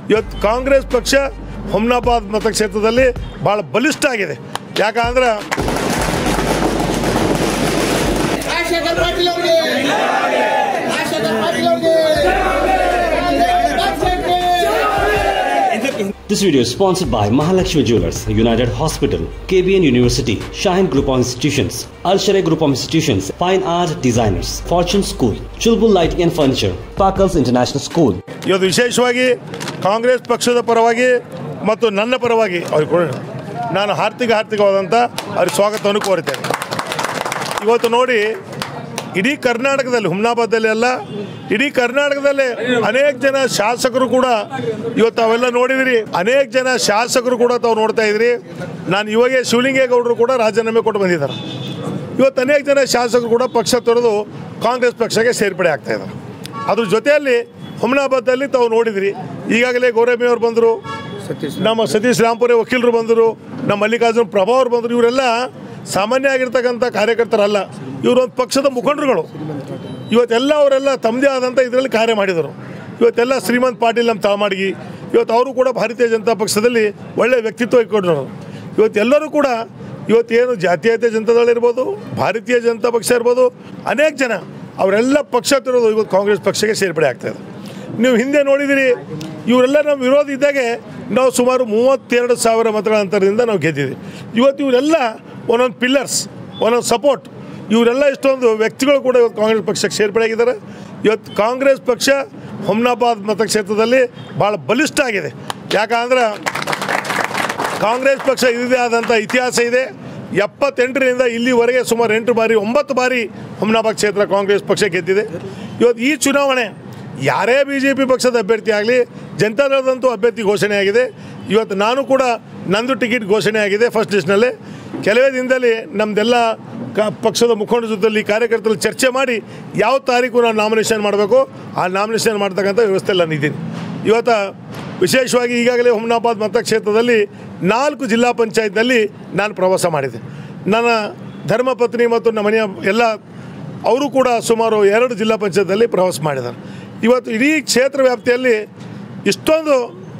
ಇವತ್ತು ಕಾಂಗ್ರೆಸ್ ಪಕ್ಷ ಹುಮ್ನಾಬಾದ್ ಮತಕ್ಷೇತ್ರದಲ್ಲಿ ಭಾಳ ಬಲಿಷ್ಠ ಆಗಿದೆ ಯಾಕಂದ್ರೆ ರಾಜಶೇಖರ್ ಪಾಟೀಲ್ ಅವರಿಗೆ ರಾಜಶೇಖರ್ ಪಾಟೀಲ್ ಅವರಿಗೆ This video is sponsored by Mahalakshmi Jewelers, United Hospital, KBN University, Shine Group of Institutions, Al Sharai Group of Institutions, Fine Art Designers, Fortune School, Chulbul Lighting and Furniture, Sparkles International School. ಇವತ್ತು ವಿಶೇಷವಾಗಿ ಕಾಂಗ್ರೆಸ್ ಪಕ್ಷದ ಪರವಾಗಿ ಮತ್ತು ನನ್ನ ಪರವಾಗಿ ಅವ್ರಿಗೆ ಕೊಡೋಣ ನಾನು ಹಾರ್ದಿಕ ಹಾರ್ದಿಕವಾದಂಥ ಅವ್ರಿಗೆ ಸ್ವಾಗತವನ್ನು ಕೋರುತ್ತೇನೆ ಇವತ್ತು ನೋಡಿ ಇಡೀ ಕರ್ನಾಟಕದಲ್ಲಿ ಹುಮ್ನಾಬಾದಲ್ಲಿ ಅಲ್ಲ ಇಡೀ ಕರ್ನಾಟಕದಲ್ಲಿ ಅನೇಕ ಜನ ಶಾಸಕರು ಕೂಡ ಇವತ್ತು ತಾವೆಲ್ಲ ನೋಡಿದಿರಿ ಅನೇಕ ಜನ ಶಾಸಕರು ಕೂಡ ತಾವು ನೋಡ್ತಾ ಇದ್ರಿ ನಾನು ಇವಾಗೆ ಶಿವಲಿಂಗೇಗೌಡರು ಕೂಡ ರಾಜೀನಾಮೆ ಕೊಟ್ಟು ಬಂದಿದ್ದಾರೆ ಇವತ್ತು ಅನೇಕ ಜನ ಶಾಸಕರು ಕೂಡ ಪಕ್ಷ ತೊರೆದು ಕಾಂಗ್ರೆಸ್ ಪಕ್ಷಕ್ಕೆ ಸೇರ್ಪಡೆ ಆಗ್ತಾ ಇದ್ದಾರೆ ಅದ್ರ ಜೊತೆಯಲ್ಲಿ ಹುಮ್ನಾಬಾದಲ್ಲಿ ತಾವು ನೋಡಿದ್ರಿ ಈಗಾಗಲೇ ಗೌರಮ್ಮಿ ಅವರು ಬಂದರು ನಮ್ಮ ಸತೀಶ್ ರಾಂಪುರೆ ವಕೀಲರು ಬಂದರು ನಮ್ಮ ಮಲ್ಲಿಕಾರ್ಜುನ್ ಪ್ರಭಾ ಅವರು ಬಂದರು ಇವರೆಲ್ಲ ಸಾಮಾನ್ಯ ಆಗಿರ್ತಕ್ಕಂಥ ಕಾರ್ಯಕರ್ತರಲ್ಲ ಇವರೊಂದು ಪಕ್ಷದ ಮುಖಂಡರುಗಳು ಇವತ್ತೆಲ್ಲ ಅವರೆಲ್ಲ ತಮ್ಮದೇ ಆದಂಥ ಇದರಲ್ಲಿ ಕಾರ್ಯ ಮಾಡಿದರು ಇವತ್ತೆಲ್ಲ ಶ್ರೀಮಂತ್ ಪಾಟೀಲ್ ನಮ್ಮ ತಳಮಾಡಿಗಿ ಇವತ್ತು ಅವರು ಕೂಡ ಭಾರತೀಯ ಜನತಾ ಪಕ್ಷದಲ್ಲಿ ಒಳ್ಳೆಯ ವ್ಯಕ್ತಿತ್ವ ಇಟ್ಕೊಂಡ್ರು ಇವತ್ತೆಲ್ಲರೂ ಕೂಡ ಇವತ್ತೇನು ಜಾತೀಯತೆ ಜನತಾದಳ ಇರ್ಬೋದು ಭಾರತೀಯ ಜನತಾ ಪಕ್ಷ ಇರ್ಬೋದು ಅನೇಕ ಜನ ಅವರೆಲ್ಲ ಪಕ್ಷ ತಿರೋದು ಇವತ್ತು ಕಾಂಗ್ರೆಸ್ ಪಕ್ಷಕ್ಕೆ ಸೇರ್ಪಡೆ ಆಗ್ತಾಯಿದೆ ನೀವು ಹಿಂದೆ ನೋಡಿದಿರಿ ಇವರೆಲ್ಲ ನಮ್ಮ ವಿರೋಧ ಇದ್ದಾಗೆ ನಾವು ಸುಮಾರು ಮೂವತ್ತೆರಡು ಸಾವಿರ ಮತಗಳ ಅಂತರದಿಂದ ನಾವು ಗೆದ್ದಿದ್ದೀವಿ ಇವತ್ತು ಇವರೆಲ್ಲ ಒಂದೊಂದು ಪಿಲ್ಲರ್ಸ್ ಒಂದೊಂದು ಸಪೋರ್ಟ್ ಇವರೆಲ್ಲ ಇಷ್ಟೊಂದು ವ್ಯಕ್ತಿಗಳು ಕೂಡ ಇವತ್ತು ಕಾಂಗ್ರೆಸ್ ಪಕ್ಷಕ್ಕೆ ಸೇರ್ಪಡೆ ಆಗಿದ್ದಾರೆ ಇವತ್ತು ಕಾಂಗ್ರೆಸ್ ಪಕ್ಷ ಹುಮ್ನಾಬಾದ್ ಮತಕ್ಷೇತ್ರದಲ್ಲಿ ಭಾಳ ಬಲಿಷ್ಠ ಆಗಿದೆ ಯಾಕಂದ್ರೆ ಕಾಂಗ್ರೆಸ್ ಪಕ್ಷ ಇದೇ ಆದಂಥ ಇತಿಹಾಸ ಇದೆ ಎಪ್ಪತ್ತೆಂಟರಿಂದ ಇಲ್ಲಿವರೆಗೆ ಸುಮಾರು ಎಂಟು ಬಾರಿ ಒಂಬತ್ತು ಬಾರಿ ಹುಮ್ನಾಬಾದ್ ಕ್ಷೇತ್ರ ಕಾಂಗ್ರೆಸ್ ಪಕ್ಷ ಗೆದ್ದಿದೆ ಇವತ್ತು ಈ ಚುನಾವಣೆ ಯಾರೇ ಬಿ ಜೆ ಪಿ ಪಕ್ಷದ ಅಭ್ಯರ್ಥಿ ಆಗಲಿ ಜನತಾದಳದಂತೂ ಅಭ್ಯರ್ಥಿ ಘೋಷಣೆ ಆಗಿದೆ ಇವತ್ತು ನಾನು ಕೂಡ ನಂದು ಟಿಕೆಟ್ ಘೋಷಣೆ ಆಗಿದೆ ಫಸ್ಟ್ ಲಿಸ್ಟ್ನಲ್ಲಿ ಕೆಲವೇ ದಿನದಲ್ಲಿ ನಮ್ಮದೆಲ್ಲ ಕ ಪಕ್ಷದ ಮುಖಂಡರ ಜೊತೆಲಿ ಕಾರ್ಯಕರ್ತರು ಚರ್ಚೆ ಮಾಡಿ ಯಾವ ತಾರೀಕು ನಾನು ನಾಮಿನೇಷನ್ ಮಾಡಬೇಕು ಆ ನಾಮಿನೇಷನ್ ಮಾಡ್ತಕ್ಕಂಥ ವ್ಯವಸ್ಥೆಯಲ್ಲಿ ನಾನಿದ್ದೀನಿ ಇವತ್ತು ವಿಶೇಷವಾಗಿ ಈಗಾಗಲೇ ಹುಮ್ನಾಬಾದ್ ಮತಕ್ಷೇತ್ರದಲ್ಲಿ ನಾಲ್ಕು ಜಿಲ್ಲಾ ಪಂಚಾಯತ್ನಲ್ಲಿ ನಾನು ಪ್ರವಾಸ ಮಾಡಿದೆ ನನ್ನ ಧರ್ಮಪತ್ನಿ ಮತ್ತು ನಮ್ಮ ಮನೆಯ ಎಲ್ಲ ಅವರು ಕೂಡ ಸುಮಾರು ಎರಡು ಜಿಲ್ಲಾ ಪಂಚಾಯತ್ನಲ್ಲಿ ಪ್ರವಾಸ ಮಾಡಿದ್ದಾರೆ ಇವತ್ತು ಇಡೀ ಕ್ಷೇತ್ರ ವ್ಯಾಪ್ತಿಯಲ್ಲಿ ಇಷ್ಟೊಂದು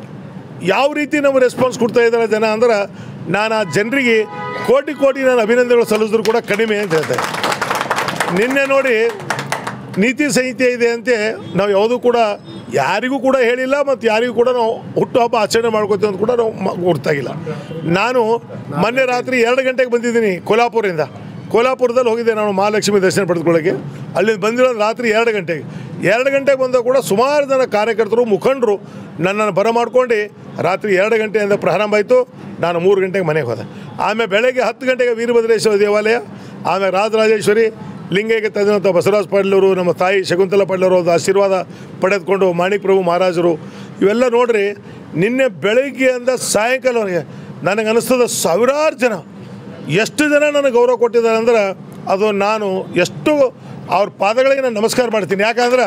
ಯಾವ ರೀತಿ ನಮಗೆ ರೆಸ್ಪಾನ್ಸ್ ಕೊಡ್ತಾ ಇದ್ದಾರೆ ಜನ ಅಂದ್ರೆ ನಾನು ಆ ಜನರಿಗೆ ಕೋಟಿ ಕೋಟಿ ನಾನು ಅಭಿನಂದನೆಗಳು ಸಲ್ಲಿಸಿದ್ರು ಕೂಡ ಕಡಿಮೆ ಅಂತ ಹೇಳ್ತಾರೆ ನಿನ್ನೆ ನೋಡಿ ನೀತಿ ಸಂಹಿತೆ ಇದೆ ಅಂತೆ ನಾವು ಯಾವುದೂ ಕೂಡ ಯಾರಿಗೂ ಕೂಡ ಹೇಳಿಲ್ಲ ಮತ್ತು ಯಾರಿಗೂ ಕೂಡ ನಾವು ಹುಟ್ಟುಹಬ್ಬ ಆಚರಣೆ ಮಾಡ್ಕೋತೀವಿ ಅಂತ ಕೂಡ ನಾವು ಮ- ಗೊತ್ತಾಗಿಲ್ಲ ನಾನು ಮೊನ್ನೆ ರಾತ್ರಿ ಎರಡು ಗಂಟೆಗೆ ಬಂದಿದ್ದೀನಿ ಕೊಲ್ಹಾಪುರದಿಂದ ಕೊಲ್ಹಾಪುರದಲ್ಲಿ ಹೋಗಿದ್ದೆ ನಾನು ಮಹಾಲಕ್ಷ್ಮಿ ದರ್ಶನ ಪಡೆದುಕೊಳ್ಳೋಕ್ಕೆ ಅಲ್ಲಿಂದ ಬಂದಿರೋದು ರಾತ್ರಿ ಎರಡು ಗಂಟೆಗೆ ಎರಡು ಗಂಟೆಗೆ ಬಂದಾಗ ಕೂಡ ಸುಮಾರು ಜನ ಕಾರ್ಯಕರ್ತರು ಮುಖಂಡರು ನನ್ನನ್ನು ಬರಮಾಡ್ಕೊಂಡು ರಾತ್ರಿ ಎರಡು ಗಂಟೆಯಿಂದ ಪ್ರಾರಂಭ ಆಯಿತು ನಾನು ಮೂರು ಗಂಟೆಗೆ ಮನೆಗೆ ಹೋದೆ ಆಮೇಲೆ ಬೆಳಗ್ಗೆ ಹತ್ತು ಗಂಟೆಗೆ ವೀರಭದ್ರೇಶ್ವರ ದೇವಾಲಯ ಆಮೇಲೆ ರಾಜರಾಜೇಶ್ವರಿ ಲಿಂಗೈಕ್ಯ ತಂದಂಥ ಬಸವರಾಜ ಪಾಟೀಲವರು ನಮ್ಮ ತಾಯಿ ಶಕುಂತಲ ಪಾಟೀಲವರು ಅವ್ರದ್ದು ಆಶೀರ್ವಾದ ಪಡೆದುಕೊಂಡು ಮಾಣಿಕ್ ಪ್ರಭು ಮಹಾರಾಜರು ಇವೆಲ್ಲ ನೋಡ್ರಿ ನಿನ್ನೆ ಬೆಳಗ್ಗೆಯಿಂದ ಸಾಯಂಕಾಲವರೆಗೆ ನನಗೆ ಅನಿಸ್ತದ ಸಾವಿರಾರು ಜನ ಎಷ್ಟು ಜನ ನನಗೆ ಗೌರವ ಕೊಟ್ಟಿದ್ದಾರೆ ಅಂದ್ರೆ ಅದು ನಾನು ಎಷ್ಟು ಅವ್ರ ಪಾದಗಳಿಗೆ ನಾನು ನಮಸ್ಕಾರ ಮಾಡ್ತೀನಿ ಯಾಕಂದ್ರೆ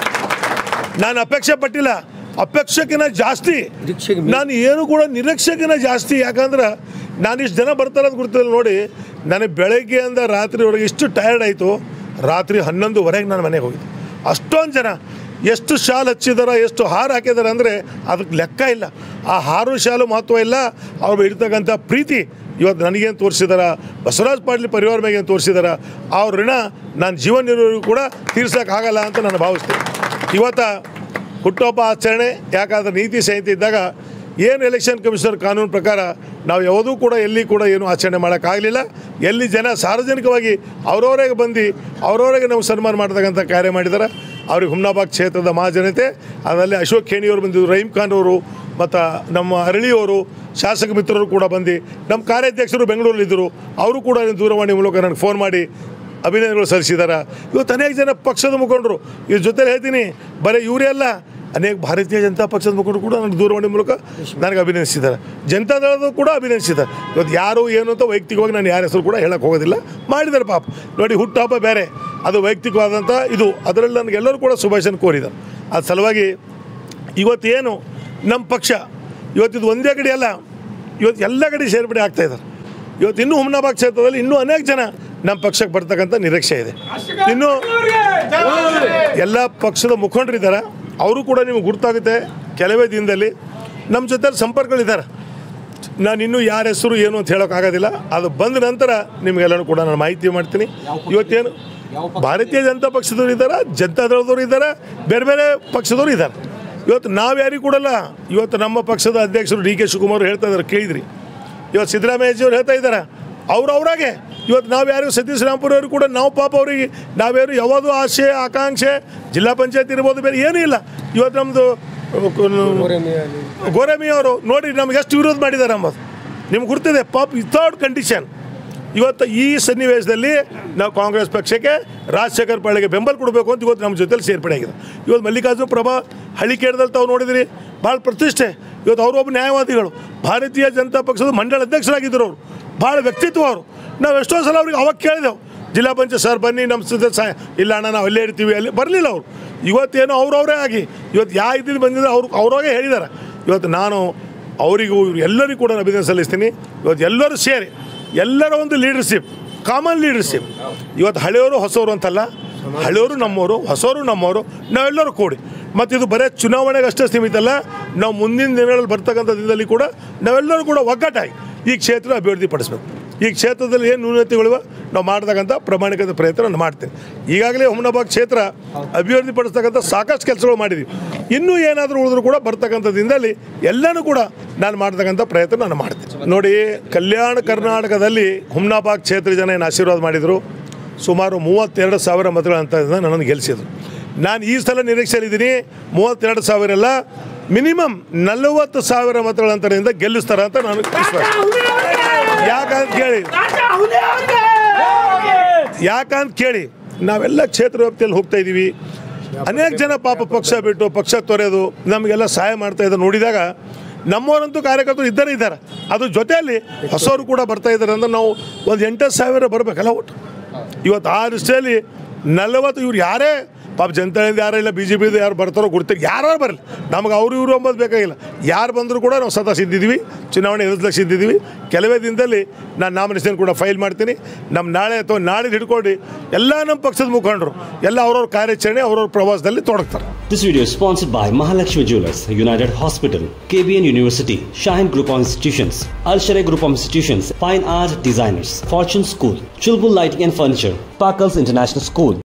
ನಾನು ಅಪೇಕ್ಷೆ ಪಟ್ಟಿಲ್ಲ ಅಪೇಕ್ಷೆಗಿನ ಜಾಸ್ತಿ ನಾನು ಏನು ಕೂಡ ನಿರೀಕ್ಷೆಗಿನ ಜಾಸ್ತಿ ಯಾಕಂದ್ರೆ ನಾನು ಇಷ್ಟು ಜನ ಬರ್ತಾರೆ ಅಂತ ಗೊತ್ತಿಲ್ಲ ನೋಡಿ ನನಗೆ ಬೆಳಗ್ಗೆಯಿಂದ ರಾತ್ರಿವರೆಗೆ ಇಷ್ಟು ಟಯರ್ಡ್ ಆಯಿತು ರಾತ್ರಿ ಹನ್ನೊಂದುವರೆಗೆ ನಾನು ಮನೆಗೆ ಹೋಗಿದ್ದೆ ಅಷ್ಟೊಂದು ಜನ ಎಷ್ಟು ಶಾಲ್ ಹಚ್ಚಿದಾರ ಎಷ್ಟು ಹಾರ ಹಾಕಿದಾರೆ ಅಂದರೆ ಅದಕ್ಕೆ ಲೆಕ್ಕ ಇಲ್ಲ ಆ ಹಾರು ಶಾಲು ಮಹತ್ವ ಇಲ್ಲ ಅವ್ರು ಇರ್ತಕ್ಕಂಥ ಪ್ರೀತಿ ಇವತ್ತು ನನಗೇನು ತೋರಿಸಿದಾರ ಬಸವರಾಜ ಪಾಟೀಲ್ ಪರಿವಾರ ಮೇಲೆ ಏನು ತೋರಿಸಿದಾರ ಅವ್ರ ಋಣ ನಾನು ಜೀವನ ಇರೋರಿಗೂ ಕೂಡ ತೀರ್ಸೋಕ್ಕಾಗಲ್ಲ ಅಂತ ನಾನು ಭಾವಿಸ್ತೇನೆ ಇವತ್ತು ಹುಟ್ಟುಹಬ್ಬ ಆಚರಣೆ ಯಾಕಾದ್ರೆ ನೀತಿ ಸಂಹಿತೆ ಇದ್ದಾಗ ಏನು ಎಲೆಕ್ಷನ್ ಕಮಿಷನರ್ ಕಾನೂನು ಪ್ರಕಾರ ನಾವು ಯಾವುದೂ ಕೂಡ ಎಲ್ಲಿ ಕೂಡ ಏನು ಆಚರಣೆ ಮಾಡೋಕ್ಕಾಗಲಿಲ್ಲ ಎಲ್ಲಿ ಜನ ಸಾರ್ವಜನಿಕವಾಗಿ ಅವರವರಿಗೆ ಬಂದು ಅವರವರಿಗೆ ನಾವು ಸನ್ಮಾನ ಮಾಡ್ತಕ್ಕಂಥ ಕಾರ್ಯ ಮಾಡಿದ್ದಾರೆ ಅವ್ರಿಗೆ ಹುಮ್ನಾಬಾಗ್ ಕ್ಷೇತ್ರದ ಮಹಾಜನತೆ ಅದರಲ್ಲಿ ಅಶೋಕ್ ಖೇಣಿಯವರು ಬಂದಿದ್ದರು ರಹೀಮ್ ಖಾನ್ ಅವರು ಮತ್ತು ನಮ್ಮ ಅರಳಿಯವರು ಶಾಸಕ ಮಿತ್ರರು ಕೂಡ ಬಂದು ನಮ್ಮ ಕಾರ್ಯಾಧ್ಯಕ್ಷರು ಬೆಂಗಳೂರಲ್ಲಿದ್ದರು ಅವರು ಕೂಡ ದೂರವಾಣಿ ಮೂಲಕ ನನಗೆ ಫೋನ್ ಮಾಡಿ ಅಭಿನಂದನೆಗಳು ಸಲ್ಲಿಸಿದ್ದಾರೆ ಇವತ್ತು ಅನೇಕ ಜನ ಪಕ್ಷದ ಮುಖಂಡರು ಇವ್ರ ಜೊತೆ ಹೇಳ್ತೀನಿ ಬರೀ ಇವರೇ ಅಲ್ಲ ಅನೇಕ ಭಾರತೀಯ ಜನತಾ ಪಕ್ಷದ ಮುಖಂಡರು ಕೂಡ ನನಗೆ ದೂರವಾಣಿ ಮೂಲಕ ನನಗೆ ಅಭಿನಂದಿಸಿದ್ದಾರೆ ಜನತಾದಳದ ಕೂಡ ಅಭಿನಂದಿಸಿದ್ದಾರೆ ಇವತ್ತು ಯಾರು ಏನು ಅಂತ ವೈಯಕ್ತಿಕವಾಗಿ ನಾನು ಯಾರ ಹೆಸರು ಕೂಡ ಹೇಳಕ್ಕೆ ಹೋಗೋದಿಲ್ಲ ಮಾಡಿದ್ದಾರೆ ಪಾಪ ನೋಡಿ ಹುಟ್ಟುಹಬ್ಬ ಬೇರೆ ಅದು ವೈಯಕ್ತಿಕವಾದಂಥ ಇದು ಅದರಲ್ಲಿ ನನಗೆ ಎಲ್ಲರೂ ಕೂಡ ಶುಭಾಶಯ ಕೋರಿದ್ದಾರೆ ಅದು ಸಲುವಾಗಿ ಇವತ್ತೇನು ನಮ್ಮ ಪಕ್ಷ ಇವತ್ತಿದು ಒಂದೇ ಕಡೆ ಅಲ್ಲ ಇವತ್ತು ಎಲ್ಲ ಕಡೆ ಸೇರ್ಪಡೆ ಆಗ್ತಾ ಇದ್ದಾರೆ ಇವತ್ತು ಇನ್ನೂ ಹುಮ್ನಾಬಾಗ್ ಕ್ಷೇತ್ರದಲ್ಲಿ ಇನ್ನೂ ಅನೇಕ ಜನ ನಮ್ಮ ಪಕ್ಷಕ್ಕೆ ಬರ್ತಕ್ಕಂಥ ನಿರೀಕ್ಷೆ ಇದೆ ಇನ್ನು ಎಲ್ಲ ಪಕ್ಷದ ಮುಖಂಡರಿದ್ದಾರೆ ಅವರು ಕೂಡ ನಿಮಗೆ ಗುರ್ತಾಗುತ್ತೆ ಕೆಲವೇ ದಿನದಲ್ಲಿ ನಮ್ಮ ಜೊತೆ ಸಂಪರ್ಕಗಳಿದ್ದಾರೆ ನಾನು ಇನ್ನೂ ಯಾರ ಹೆಸರು ಏನು ಅಂತ ಹೇಳೋಕ್ಕಾಗೋದಿಲ್ಲ ಅದು ಬಂದ ನಂತರ ನಿಮಗೆಲ್ಲನೂ ಕೂಡ ನಾನು ಮಾಹಿತಿ ಮಾಡ್ತೀನಿ ಇವತ್ತೇನು ಭಾರತೀಯ ಜನತಾ ಪಕ್ಷದವ್ರು ಇದ್ದಾರೆ ಜನತಾದಳದವ್ರು ಇದ್ದಾರೆ ಬೇರೆ ಬೇರೆ ಪಕ್ಷದವ್ರು ಇದ್ದಾರೆ ಇವತ್ತು ನಾವು ಯಾರಿಗೂ ಕೊಡಲ್ಲ ಇವತ್ತು ನಮ್ಮ ಪಕ್ಷದ ಅಧ್ಯಕ್ಷರು ಡಿ ಕೆ ಶಿವಕುಮಾರ್ ಹೇಳ್ತಾ ಇದ್ದಾರೆ ಕೇಳಿದ್ರಿ ಇವತ್ತು ಸಿದ್ದರಾಮಯ್ಯಜಿಯವ್ರು ಹೇಳ್ತಾ ಇದ್ದಾರೆ ಅವ್ರು ಅವರಾಗೆ ಇವತ್ತು ನಾವು ಯಾರು ಸತೀಶ್ ರಾಮ್ಪುರ ಅವರು ಕೂಡ ನಾವು ಪಾಪ ಅವರಿಗೆ ನಾವ್ಯಾರು ಯಾವುದು ಆಸೆ ಆಕಾಂಕ್ಷೆ ಜಿಲ್ಲಾ ಪಂಚಾಯತ್ ಇರ್ಬೋದು ಬೇರೆ ಏನೂ ಇಲ್ಲ ಇವತ್ತು ನಮ್ಮದು ಗೋರೆಮಿ ಅವರು ನೋಡಿ ನಮ್ಗೆ ಎಷ್ಟು ವಿರೋಧ ಮಾಡಿದ್ದಾರೆ ಅಂಬದು ನಿಮ್ಗೆ ಗುರ್ತಿದೆ ಪಾಪ ವಿತೌಟ್ ಕಂಡೀಷನ್ ಇವತ್ತು ಈ ಸನ್ನಿವೇಶದಲ್ಲಿ ನಾವು ಕಾಂಗ್ರೆಸ್ ಪಕ್ಷಕ್ಕೆ ರಾಜಶೇಖರ್ ಪಾಳಿಗೆ ಬೆಂಬಲ ಕೊಡಬೇಕು ಅಂತ ಇವತ್ತು ನಮ್ಮ ಜೊತೆಲಿ ಸೇರ್ಪಡೆ ಆಗಿದೆ ಇವತ್ತು ಮಲ್ಲಿಕಾರ್ಜುನ ಪ್ರಭಾ ಹಳ್ಳಿಕೇರದಲ್ಲಿ ತಾವು ನೋಡಿದಿರಿ ಭಾಳ ಪ್ರತಿಷ್ಠೆ ಇವತ್ತು ಅವರು ಒಬ್ಬ ನ್ಯಾಯವಾದಿಗಳು ಭಾರತೀಯ ಜನತಾ ಪಕ್ಷದ ಮಂಡಳ ಅಧ್ಯಕ್ಷರಾಗಿದ್ದರು ಅವರು ಭಾಳ ವ್ಯಕ್ತಿತ್ವ ಅವರು ನಾವು ಎಷ್ಟೋ ಸಲ ಅವ್ರಿಗೆ ಅವಾಗ ಕೇಳಿದೆವು ಜಿಲ್ಲಾ ಪಂಚಾಯತ್ ಸರ್ ಬನ್ನಿ ನಮ್ಮ ಸದ ಸಹ ಇಲ್ಲ ಅಣ್ಣ ನಾವು ಅಲ್ಲೇ ಇರ್ತೀವಿ ಅಲ್ಲಿ ಬರಲಿಲ್ಲ ಅವರು ಇವತ್ತೇನೋ ಅವ್ರವರೇ ಆಗಿ ಇವತ್ತು ಯಾವ ಇದ್ದಿದ್ದು ಬಂದಿದ್ರೆ ಅವ್ರು ಅವ್ರವಾಗೇ ಹೇಳಿದ್ದಾರೆ ಇವತ್ತು ನಾನು ಅವರಿಗೂ ಇವ್ರು ಎಲ್ಲರಿಗೂ ಕೂಡ ನಾನು ಅಭಿನಂದನೆ ಸಲ್ಲಿಸ್ತೀನಿ ಇವತ್ತು ಎಲ್ಲರೂ ಸೇರಿ ಎಲ್ಲರ ಒಂದು ಲೀಡರ್ಶಿಪ್ ಕಾಮನ್ ಲೀಡರ್ಶಿಪ್ ಇವತ್ತು ಹಳೆಯವರು ಹೊಸವರು ಅಂತಲ್ಲ ಹಳೆಯವರು ನಮ್ಮವರು ಹೊಸವರು ನಮ್ಮವರು ನಾವೆಲ್ಲರೂ ಕೂಡಿ ಮತ್ತು ಇದು ಬರೀ ಚುನಾವಣೆಗೆ ಅಷ್ಟೇ ಸೀಮಿತ ಅಲ್ಲ ನಾವು ಮುಂದಿನ ದಿನಗಳಲ್ಲಿ ಬರ್ತಕ್ಕಂಥ ದಿನದಲ್ಲಿ ಕೂಡ ನಾವೆಲ್ಲರೂ ಕೂಡ ಒಗ್ಗಟ್ಟಾಗಿ ಈ ಕ್ಷೇತ್ರ ಅಭಿವೃದ್ಧಿ ಪಡಿಸ್ಬೇಕು ಈ ಕ್ಷೇತ್ರದಲ್ಲಿ ಏನು ನ್ಯೂನತೆಗಳಿವೆ ನಾವು ಮಾಡ್ತಕ್ಕಂಥ ಪ್ರಾಮಾಣಿಕತೆ ಪ್ರಯತ್ನ ನಾನು ಮಾಡ್ತೀನಿ ಈಗಾಗಲೇ ಹುಮನಾಬಾದ್ ಕ್ಷೇತ್ರ ಅಭಿವೃದ್ಧಿ ಪಡಿಸ್ತಕ್ಕಂಥ ಸಾಕಷ್ಟು ಕೆಲಸಗಳು ಮಾಡಿದ್ದೀವಿ ಇನ್ನೂ ಏನಾದರೂ ಉಳಿದ್ರು ಕೂಡ ಬರ್ತಕ್ಕಂಥ ದಿನದಲ್ಲಿ ಎಲ್ಲನೂ ಕೂಡ ನಾನು ಮಾಡ್ತಕ್ಕಂಥ ಪ್ರಯತ್ನ ನಾನು ಮಾಡ್ತೀನಿ ನೋಡಿ ಕಲ್ಯಾಣ ಕರ್ನಾಟಕದಲ್ಲಿ ಹುಮ್ನಾಬಾದ್ ಕ್ಷೇತ್ರ ಜನ ಏನು ಆಶೀರ್ವಾದ ಮಾಡಿದರು ಸುಮಾರು ಮೂವತ್ತೆರಡು ಸಾವಿರ ಮತಗಳಂತ ನನ್ನನ್ನು ಗೆಲ್ಲಿಸಿದ್ರು ನಾನು ಈ ಸಲ ನಿರೀಕ್ಷೆಯಲ್ಲಿದ್ದೀನಿ ಮೂವತ್ತೆರಡು ಸಾವಿರ ಅಲ್ಲ ಮಿನಿಮಮ್ ನಲವತ್ತು ಸಾವಿರ ಮತಗಳಂತರದಿಂದ ಗೆಲ್ಲಿಸ್ತಾರೆ ಅಂತ ನಾನು ವಿಶ್ವಾಸ ಯಾಕಂತ ಕೇಳಿ ಯಾಕಂತ ಕೇಳಿ ನಾವೆಲ್ಲ ಕ್ಷೇತ್ರ ವ್ಯಾಪ್ತಿಯಲ್ಲಿ ಹೋಗ್ತಾ ಇದ್ದೀವಿ ಅನೇಕ ಜನ ಪಾಪ ಪಕ್ಷ ಬಿಟ್ಟು ಪಕ್ಷ ತೊರೆಯೋದು ನಮಗೆಲ್ಲ ಸಹಾಯ ಮಾಡ್ತಾ ಇದ್ದಾರೆ ನೋಡಿದಾಗ ನಮ್ಮವರಂತೂ ಕಾರ್ಯಕರ್ತರು ಇದ್ದರೆ ಇದ್ದಾರೆ ಅದು ಜೊತೆಯಲ್ಲಿ ಹೊಸವರು ಕೂಡ ಬರ್ತಾ ಇದ್ದಾರೆ ಅಂದ್ರೆ ನಾವು ಒಂದು ಎಂಟು ಸಾವಿರ ಬರಬೇಕಲ್ಲ ಒಟ್ಟು ಇವತ್ತು ಆ ದೃಷ್ಟಿಯಲ್ಲಿ ನಲವತ್ತು ಇವ್ರು ಯಾರೇ ಪಾಪ ಜನತಾಳಿಂದ ಯಾರು ಇಲ್ಲ ಬಿ ಜೆ ಪಿದು ಯಾರು ಬರ್ತಾರೋ ಗುರ್ತಿಗೆ ಯಾರು ಬರಲಿ ನಮಗೆ ಅವರು ಇವರು ಅಂಬೋದು ಬೇಕಾಗಿಲ್ಲ ಯಾರು ಬಂದರೂ ಕೂಡ ನಾವು ಸದಾ ಸಿದ್ದಿದ್ದೀವಿ ಚುನಾವಣೆ ಎದುರಿಸ್ಲಿಕ್ಕೆ ಸಿದ್ದಿದ್ದೀವಿ ಕೆಲವೇ ದಿನದಲ್ಲಿ ನಾನು ನಾಮಿನೇಷನ್ ಕೂಡ ಫೈಲ್ ಮಾಡ್ತೀನಿ ನಮ್ಮ ನಾಳೆ ಅಥವಾ ನಾಳೆ ಹಿಡ್ಕೊಂಡು ಎಲ್ಲ ನಮ್ಮ ಪಕ್ಷದ ಮುಖಂಡರು ಎಲ್ಲ ಅವ್ರವ್ರ ಕಾರ್ಯಾಚರಣೆ ಅವ್ರವ್ರ ಪ್ರವಾಸದಲ್ಲಿ ತೊಡಗ್ತಾರೆ This video is sponsored by Mahalakshmi Jewelers, United Hospital, KBN University, Shine Group of Institutions, Al Sharai Group of Institutions, Fine Art Designers, Fortune School, Chulbul Lighting and Furniture, Parkles International School.